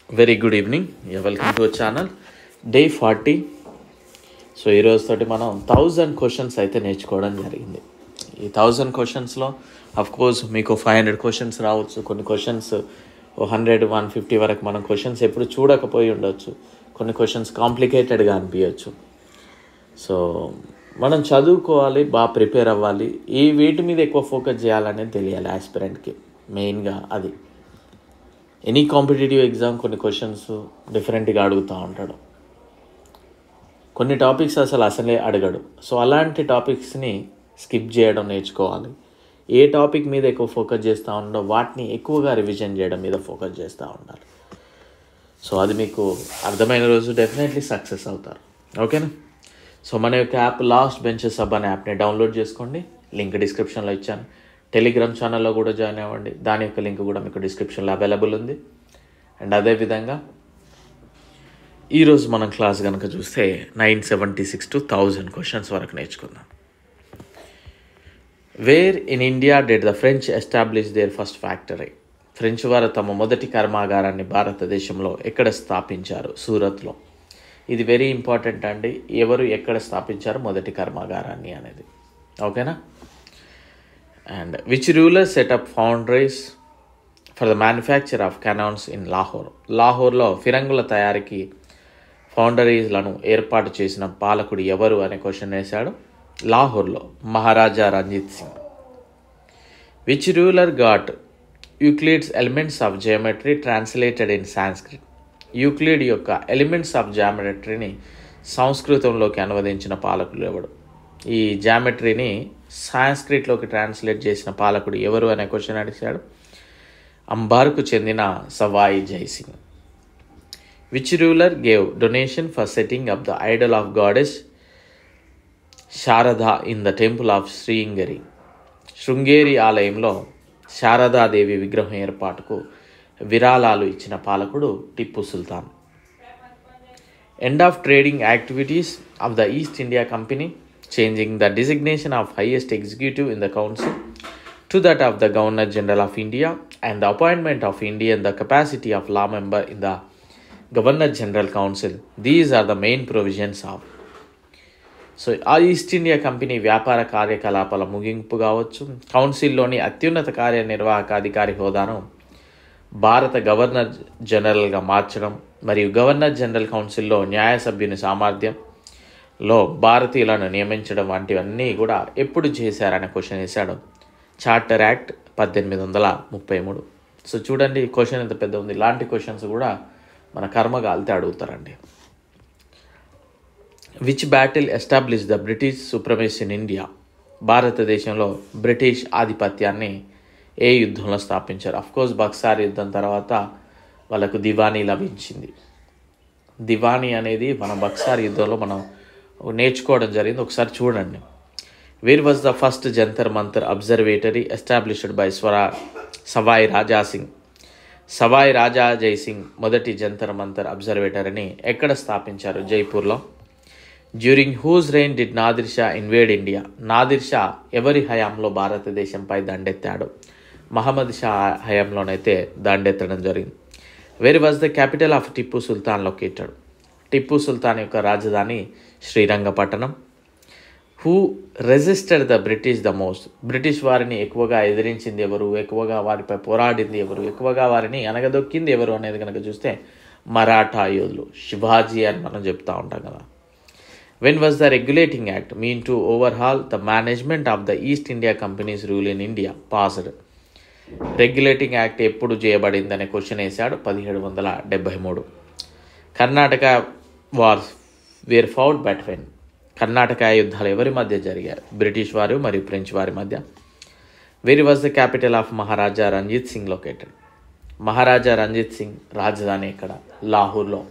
very good evening welcome to channel day forty so ఈరోజు తోటి మనం థౌజండ్ క్వశ్చన్స్ అయితే నేర్చుకోవడం జరిగింది ఈ థౌజండ్ క్వశ్చన్స్లో అఫ్ కోర్స్ మీకు ఫైవ్ హండ్రెడ్ క్వశ్చన్స్ రావచ్చు కొన్ని క్వశ్చన్స్ ఓ హండ్రెడ్ వన్ ఫిఫ్టీ వరకు మనం క్వశ్చన్స్ ఎప్పుడు చూడకపోయి ఉండొచ్చు కొన్ని క్వశ్చన్స్ కాంప్లికేటెడ్గా అనిపించవచ్చు సో మనం చదువుకోవాలి బాగా ప్రిపేర్ అవ్వాలి ఈ వీటి మీద ఎక్కువ ఫోకస్ చేయాలనేది తెలియాలి ఆస్పిరెంట్కి మెయిన్గా అది ఎనీ కాంపిటేటివ్ ఎగ్జామ్ కొన్ని క్వశ్చన్స్ డిఫరెంట్గా అడుగుతూ ఉంటాడు కొన్ని టాపిక్స్ అసలు అసలే అడగడు సో అలాంటి టాపిక్స్ని స్కిప్ చేయడం నేర్చుకోవాలి ఏ టాపిక్ మీద ఎక్కువ ఫోకస్ చేస్తూ ఉండో వాటిని ఎక్కువగా రివిజన్ చేయడం మీద ఫోకస్ చేస్తూ ఉండాలి సో అది మీకు అర్థమైన రోజు డెఫినెట్లీ సక్సెస్ అవుతారు ఓకేనా సో మన యొక్క యాప్ లాస్ట్ బెంచెస్ సబ్ అనే యాప్ని డౌన్లోడ్ చేసుకోండి లింక్ డిస్క్రిప్షన్లో ఇచ్చాను టెలిగ్రామ్ ఛానల్లో కూడా జాయిన్ అవ్వండి దాని యొక్క లింక్ కూడా మీకు డిస్క్రిప్షన్లో అవైలబుల్ ఉంది అండ్ అదేవిధంగా ఈరోజు మనం క్లాస్ కనుక చూస్తే nine seventy six to thousand questions వరకు నేర్చుకుందాం where in India did the French establish their first factory French వారు తమ మొదటి కర్మాగారాన్ని భారతదేశంలో ఎక్కడ స్థాపించారు సూరత్లో ఇది వెరీ ఇంపార్టెంట్ అండి ఎవరు ఎక్కడ స్థాపించారు మొదటి కర్మాగారాన్ని అనేది ఓకేనా and which ruler set up foundries for the manufacture of cannons in Lahore లాహోర్లో ఫిరంగుల తయారీకి ఫౌండరీస్లను ఏర్పాటు చేసిన పాలకుడు ఎవరు అనే క్వశ్చన్ వేశాడు లాహోర్లో Maharaja Ranjit Singh which ruler got Euclid's elements of geometry translated in Sanskrit Euclid యొక్క ఎలిమెంట్స్ ఆఫ్ జామెట్రీని సంస్కృతంలోకి అనువదించిన పాలకుడు ఎవడు ఈ జామెట్రీని సాంస్క్రిట్లోకి ట్రాన్స్లేట్ చేసిన పాలకుడు ఎవరు అనే క్వశ్చన్ అడిగాడు అంబార్కు చెందిన Sawai Jai Singh which ruler gave donation for setting up the idol of goddess Sharada in the temple of Sringeri Sringeri ఆలయంలో శారదాదేవి విగ్రహం ఏర్పాటుకు విరాళాలు ఇచ్చిన పాలకుడు Tipu Sultan end of trading activities of the East India Company changing the designation of highest executive in the council to that of the governor general of India and the appointment of India in the capacity of law member in the governor general council these are the main provisions of so ఆ East India Company వ్యాపార కార్యకలాపాల ముగింపు కావచ్చు కౌన్సిల్లోని అత్యున్నత కార్యనిర్వాహక అధికారి హోదాను భారత గవర్నర్ జనరల్గా మార్చడం మరియు గవర్నర్ జనరల్ కౌన్సిల్లో న్యాయ సభ్యుని సామర్థ్యంలో భారతీయులను నియమించడం వంటివన్నీ కూడా ఎప్పుడు చేశారనే క్వశ్చన్ వేశాడు చార్టర్ యాక్ట్ పద్దెనిమిది వందల ముప్పై మూడు సో చూడండి క్వశ్చన్ ఎంత పెద్ద ఉంది ఇలాంటి క్వశ్చన్స్ కూడా మన కర్మగా అల్తే అడుగుతారండి which battle establish the British supremacy in India భారతదేశంలో బ్రిటిష్ ఆధిపత్యాన్ని ఏ యుద్ధంలో స్థాపించారు అఫ్కోర్స్ బక్సార్ యుద్ధం తర్వాత వాళ్ళకు దివానీ లభించింది దివానీ అనేది మన బక్సార్ యుద్ధంలో మనం నేర్చుకోవడం జరిగింది ఒకసారి చూడండి where was the first Jantar Mantar observatory established by స్వరా సవాయ్ రాజా సింగ్ సవాయ్ రాజా జై సింగ్ మొదటి జంతర్ మంతర్ అబ్జర్వేటరీని ఎక్కడ స్థాపించారు జైపూర్లో during whose reign did Nadir Shah invade India Nadir Shah ఎవరి హయాంలో భారతదేశంపై దండెత్తాడు మహమ్మద్ షా హయాంలోనైతే దండెత్తడం జరిగింది where was the capital of Tipu Sultan located Tipu Sultan యొక్క రాజధాని Srirangapatna who resisted the British the most British వారిని ఎక్కువగా ఎదిరించింది ఎవరు ఎక్కువగా వారిపై పోరాడింది ఎవరు ఎక్కువగా వారిని అనగదొక్కింది ఎవరు అనేది కనుక చూస్తే మరాఠా యోధులు శివాజీ అని మనం చెప్తా ఉంటాం కదా when was the regulating act meant to overhaul the management of the East India company's rule in India passed regulating act ఎప్పుడు చేయబడింది అనే క్వశ్చన్ వేశాడు పదిహేడు వందల డెబ్బై మూడు Karnataka wars were fought between Karnataka యుద్ధాలు ఎవరి మధ్య జరిగాయి బ్రిటిష్ వారు మరియు ఫ్రెంచ్ వారి మధ్య where was the capital of Maharaja Ranjit Singh located Maharaja Ranjit Singh రాజధాని ఇక్కడ లాహూర్లో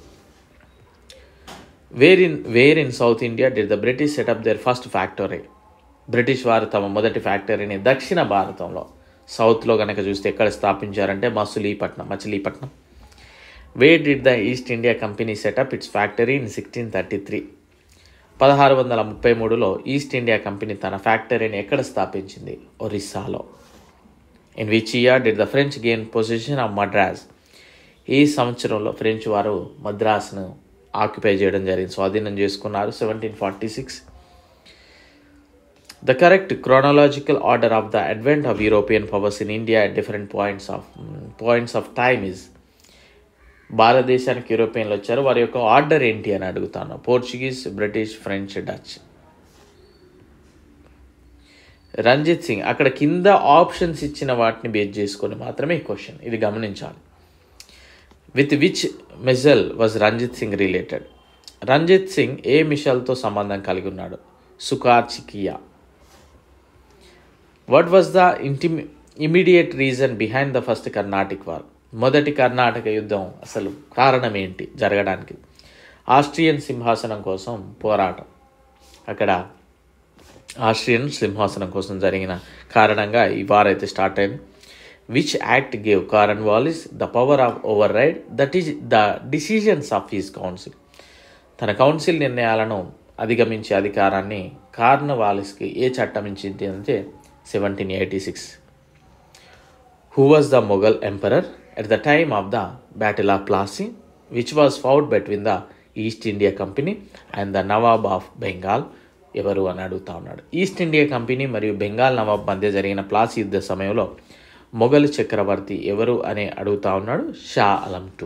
where in where in South India did the British set up their first factory British వారు తమ మొదటి ఫ్యాక్టరీని దక్షిణ భారతంలో సౌత్లో కనుక చూస్తే ఎక్కడ స్థాపించారంటే Masulipatnam Machilipatnam where did the East India company set up its factory in sixteen thirty three పదహారు వందల ముప్పై మూడులో ఈస్ట్ ఇండియా కంపెనీ తన ఫ్యాక్టరీని ఎక్కడ స్థాపించింది ఒరిస్సాలో in which year did the French gain position of Madras ఈ సంవత్సరంలో ఫ్రెంచ్ వారు మద్రాసును ఆక్యుపై చేయడం జరిగింది స్వాధీనం చేసుకున్నారు seventeen forty six The correct chronological order of the advent of European powers in India at different points of points of time is భారతదేశానికి యూరోపియన్లు వచ్చారు వారి యొక్క ఆర్డర్ ఏంటి అని అడుగుతాను Portuguese British French Dutch Ranjit Singh అక్కడ కింద ఆప్షన్స్ ఇచ్చిన వాటిని బేస్ చేసుకొని మాత్రమే ఈ క్వశ్చన్ ఇది గమనించాలి with which misl was Ranjit Singh related Ranjit Singh ఏ మిషల్తో సంబంధం కలిగి ఉన్నాడు సుకార్చికియా వాట్ వాజ్ ద ఇంటిమి immediate reason behind the first Carnatic war మొదటి కర్ణాటక యుద్ధం అసలు కారణం ఏంటి జరగడానికి ఆస్ట్రియన్ సింహాసనం కోసం పోరాటం అక్కడ ఆస్ట్రియన్ సింహాసనం కోసం జరిగిన కారణంగా ఈ వార్ అయితే స్టార్ట్ అయింది which act gave Cornwallis the power of override that is the decisions of his council తన కౌన్సిల్ నిర్ణయాలను అధిగమించే అధికారాన్ని కార్న్ వాలిస్కి ఏ చట్టం ఇచ్చింది అంటే seventeen eighty six who was the Mughal emperor at the time of the battle of Plassey which was fought between the East India company and the nawab of Bengal ఎవరు అని అడుగుతా ఉన్నాడు ఈస్ట్ ఇండియా కంపెనీ మరియు బెంగాల్ నవాబ్ మధ్య జరిగిన ప్లాసీ యుద్ధ సమయంలో మొఘల్ చక్రవర్తి ఎవరు అని అడుగుతా ఉన్నాడు Shah Alam two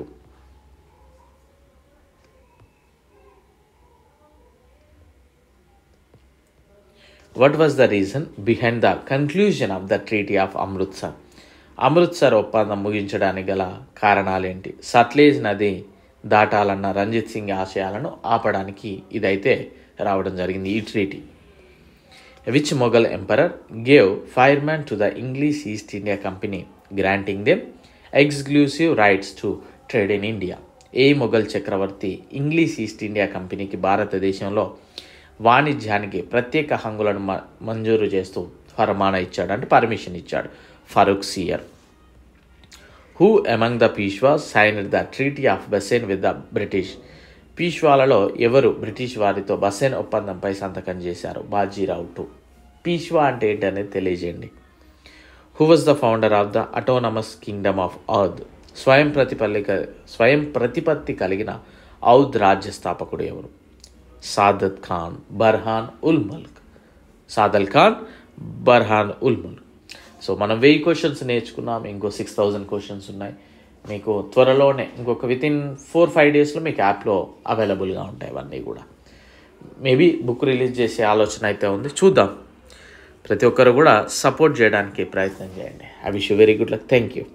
what was the reason behind the conclusion of the treaty of Amritsar Amritsar ఒప్పందం ముగించడానికి గల కారణాలేంటి సట్లేజ్ నది దాటాలన్న రంజిత్ సింగ్ ఆశయాలను ఆపడానికి ఇదైతే రావడం జరిగింది ఈ treaty which Mughal emperor gave farman to the English East India company granting them exclusive rights to trade in India ఏ మొఘల్ చక్రవర్తి ఇంగ్లీష్ ఈస్ట్ ఇండియా కంపెనీకి భారతదేశంలో వాణిజ్యానికి ప్రత్యేక హంగులను మ మంజూరు చేస్తూ ఫర్మానా ఇచ్చాడు అంటే పర్మిషన్ ఇచ్చాడు Farrukh Siyar who among the Peshwa sign the treaty of Bassein with the British పీష్వాలలో ఎవరు బ్రిటిష్ వారితో బసెన్ ఒప్పందంపై సంతకం చేశారు బాజీరావు టూ పీష్వా అంటే ఏంటి అనేది తెలియజేయండి who was the founder of the autonomous kingdom of Awadh స్వయం ప్రతిపల్లిక స్వయం ప్రతిపత్తి కలిగిన ఔద్ రాజ్య స్థాపకుడు ఎవరు సాదత్ ఖాన్ బర్హాన్ ఉల్ ముల్క్ సాదల్ ఖాన్ బర్హాన్ ఉల్ ముల్క్ సో మనం వెయ్యి క్వశ్చన్స్ నేర్చుకున్నాం ఇంకో సిక్స్ థౌజండ్ క్వశ్చన్స్ ఉన్నాయి మీకు త్వరలోనే ఇంకొక విత్ ఇన్ ఫోర్ ఫైవ్ డేస్లో మీకు యాప్లో అవైలబుల్గా ఉంటాయి అవన్నీ కూడా మేబీ బుక్ రిలీజ్ చేసే ఆలోచన అయితే ఉంది చూద్దాం ప్రతి ఒక్కరు కూడా సపోర్ట్ చేయడానికి ప్రయత్నం చేయండి I wish you very good luck thank you